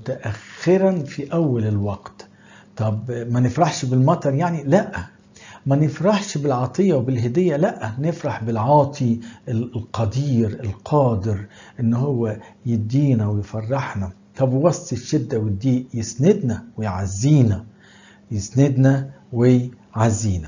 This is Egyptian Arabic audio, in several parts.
متأخرا في أول الوقت طب ما نفرحش بالمطر يعني لا ما نفرحش بالعطية وبالهدية لا نفرح بالعاطي القدير القادر ان هو يدينا ويفرحنا طب وسط الشدة والضيق يسندنا ويعزينا يسندنا ويعزينا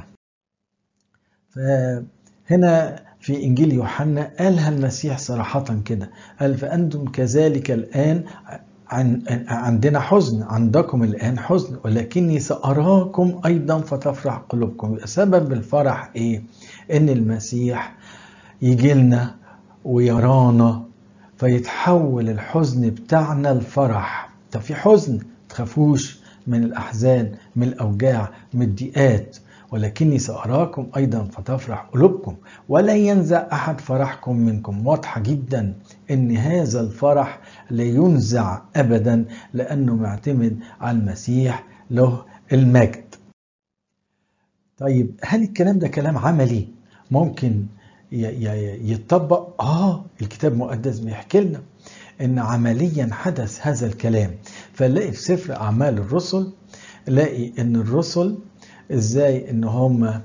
فهنا في إنجيل يوحنا قالها المسيح صراحة كده قال فأنتم كذلك الآن عن عندنا حزن عندكم الآن حزن ولكني سأراكم أيضا فتفرح قلوبكم سبب الفرح إيه؟ إن المسيح يجي لنا ويرانا فيتحول الحزن بتاعنا لفرح طب في حزن تخافوش من الأحزان من الأوجاع من الضيقات ولكني سأراكم أيضا فتفرح قلوبكم ولا ينزع أحد فرحكم منكم واضحة جدا أن هذا الفرح لا ينزع أبدا لأنه معتمد على المسيح له المجد طيب هل الكلام ده كلام عملي ممكن يتطبق آه الكتاب المقدس بيحكي لنا ان عمليا حدث هذا الكلام فنلاقي في سفر اعمال الرسل نلاقي ان الرسل ازاي ان هم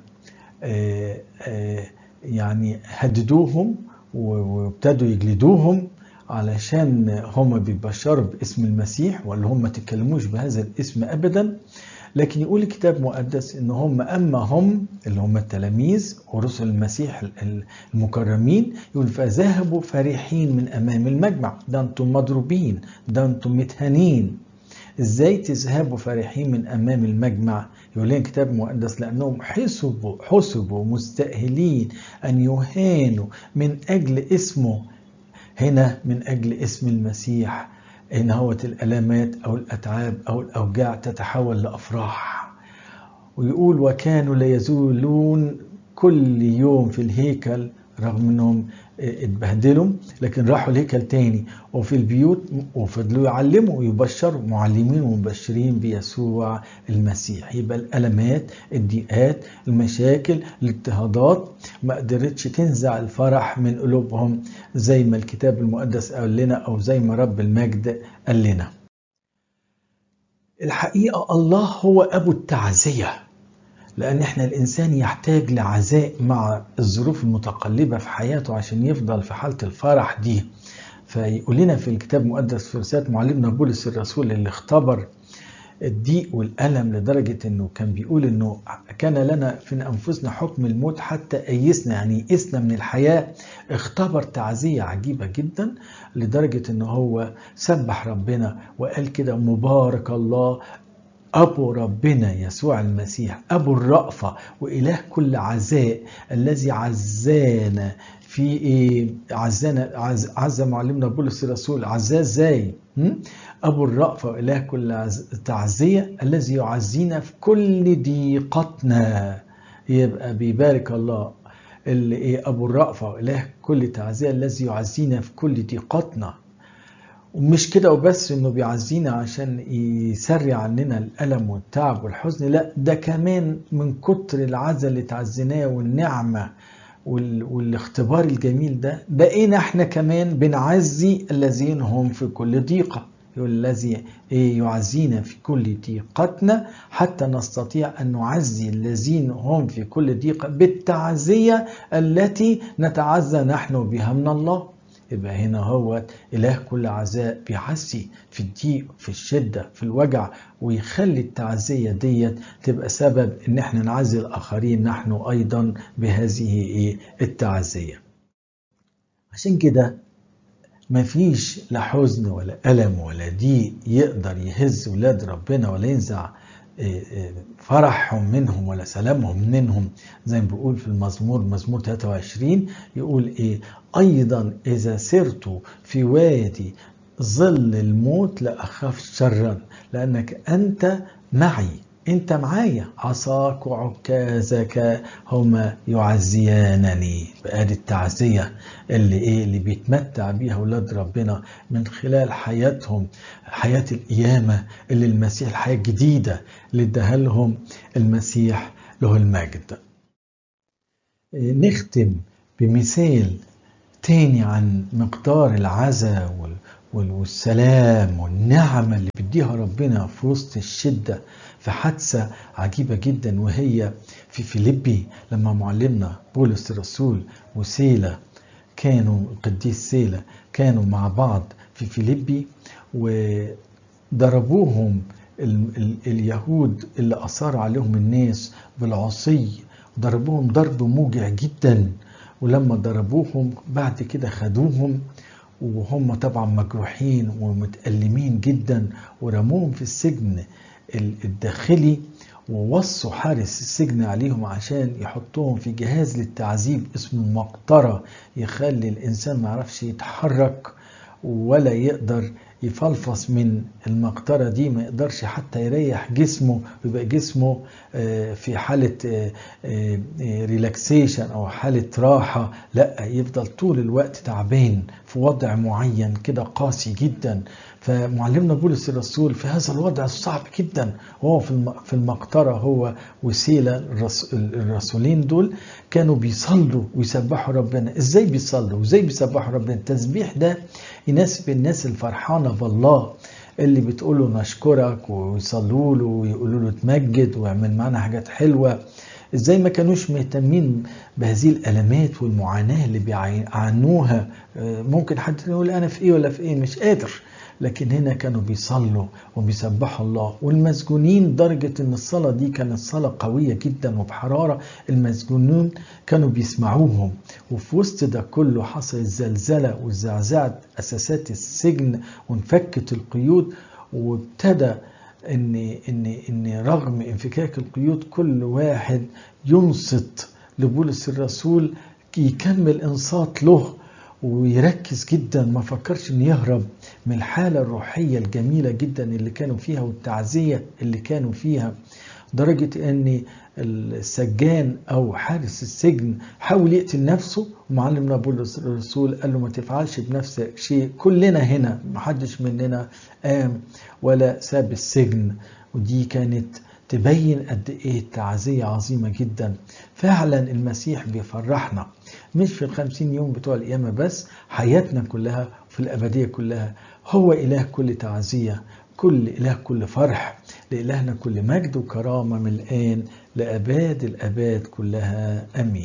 يعني هددوهم وابتدوا يجلدوهم علشان هم بيبشروا باسم المسيح ولا هم ما تتكلموش بهذا الاسم ابدا لكن يقول الكتاب المقدس ان هم اما هم اللي هم التلاميذ ورسل المسيح المكرمين يقول فذهبوا فرحين من امام المجمع ده انتم مضروبين ده انتم متهانين ازاي تذهبوا فرحين من امام المجمع يقول لنا الكتاب المقدس لانهم حسبوا حسبوا مستاهلين ان يهانوا من اجل اسمه هنا من اجل اسم المسيح ان هوت الالامات او الاتعاب او الاوجاع تتحول لافراح ويقول وكانوا لا يزولون كل يوم في الهيكل رغم انهم اتبهدلوا لكن راحوا الهيكل تاني وفي البيوت وفضلوا يعلموا ويبشروا معلمين ومبشرين بيسوع المسيح يبقى الالمات الضيقات المشاكل الاضطهادات ما قدرتش تنزع الفرح من قلوبهم زي ما الكتاب المقدس قال لنا او زي ما رب المجد قال لنا الحقيقه الله هو ابو التعزيه لأن إحنا الإنسان يحتاج لعزاء مع الظروف المتقلبة في حياته عشان يفضل في حالة الفرح دي فيقول لنا في الكتاب المقدس في رسالة معلمنا بولس الرسول اللي اختبر الضيق والألم لدرجة إنه كان بيقول إنه كان لنا في أنفسنا حكم الموت حتى أيسنا يعني يئسنا من الحياة اختبر تعزية عجيبة جدا لدرجة إنه هو سبح ربنا وقال كده مبارك الله أبو ربنا يسوع المسيح أبو الرأفة وإله كل عزاء الذي عزانا في إيه عزانا عز, عز معلمنا بولس الرسول عزاه إزاي؟ أبو الرأفة وإله كل تعزية الذي يعزينا في كل ضيقتنا يبقى بيبارك الله اللي إيه أبو الرأفة وإله كل تعزية الذي يعزينا في كل ضيقتنا ومش كده وبس انه بيعزينا عشان يسري عننا الالم والتعب والحزن لا ده كمان من كتر العزا اللي تعزيناه والنعمه والاختبار الجميل ده بقينا احنا كمان بنعزي الذين هم في كل ضيقه يقول الذي يعزينا في كل ضيقتنا حتى نستطيع ان نعزي الذين هم في كل ضيقه بالتعزيه التي نتعزى نحن بها من الله يبقى هنا هو إله كل عزاء بيعزي في الضيق في الشدة في الوجع ويخلي التعزية ديت تبقى سبب إن احنا نعزي الآخرين نحن أيضا بهذه التعزية عشان كده مفيش لا حزن ولا ألم ولا ضيق يقدر يهز ولاد ربنا ولا ينزع فرحهم منهم ولا سلامهم منهم زي ما بيقول في المزمور مزمور 23 يقول ايه ايضا اذا سرت في وادي ظل الموت لا اخاف شرا لانك انت معي انت معايا عصاك وعكازك هما يعزيانني بقى التعزية اللي ايه اللي بيتمتع بيها اولاد ربنا من خلال حياتهم حياة القيامة اللي المسيح الحياة الجديدة اللي اداها لهم المسيح له المجد نختم بمثال تاني عن مقدار العزاء والسلام والنعمة اللي بيديها ربنا في وسط الشدة في حادثة عجيبة جدا وهي في فيليبي لما معلمنا بولس الرسول وسيلة كانوا القديس سيلة كانوا مع بعض في فيليبي وضربوهم ال ال اليهود اللي أثار عليهم الناس بالعصي ضربوهم ضرب موجع جدا ولما ضربوهم بعد كده خدوهم وهم طبعا مجروحين ومتألمين جدا ورموهم في السجن الداخلي ووصوا حارس السجن عليهم عشان يحطوهم في جهاز للتعذيب اسمه مقطرة يخلي الإنسان ما يعرفش يتحرك ولا يقدر يفلفص من المقطرة دي ما يقدرش حتى يريح جسمه ويبقى جسمه في حالة ريلاكسيشن أو حالة راحة لا يفضل طول الوقت تعبان في وضع معين كده قاسي جدا فمعلمنا بولس الرسول في هذا الوضع الصعب جدا وهو في المقطرة هو وسيلة الرسولين دول كانوا بيصلوا ويسبحوا ربنا ازاي بيصلوا وازاي بيسبحوا ربنا التسبيح ده يناسب الناس الفرحانة بالله اللي بتقول له نشكرك ويصلوا له ويقولوا له تمجد ويعمل معانا حاجات حلوه ازاي ما كانوش مهتمين بهذه الالمات والمعاناه اللي بيعانوها ممكن حد يقول انا في ايه ولا في ايه مش قادر لكن هنا كانوا بيصلوا وبيسبحوا الله والمسجونين درجة ان الصلاة دي كانت صلاة قوية جدا وبحرارة المسجونون كانوا بيسمعوهم وفي وسط ده كله حصل الزلزلة وزعزعت اساسات السجن وانفكت القيود وابتدى ان ان ان رغم انفكاك القيود كل واحد ينصت لبولس الرسول يكمل انصات له ويركز جدا ما فكرش انه يهرب من الحالة الروحية الجميلة جدا اللي كانوا فيها والتعزية اللي كانوا فيها درجة ان السجان او حارس السجن حاول يقتل نفسه ومعلمنا بولس الرسول قال له ما تفعلش بنفسك شيء كلنا هنا محدش مننا قام ولا ساب السجن ودي كانت تبين قد ايه التعزية عظيمة جدا فعلا المسيح بيفرحنا مش في الخمسين يوم بتوع القيامة بس حياتنا كلها في الأبدية كلها هو إله كل تعزية كل إله كل فرح لإلهنا كل مجد وكرامة من الآن لأباد الأباد كلها أمين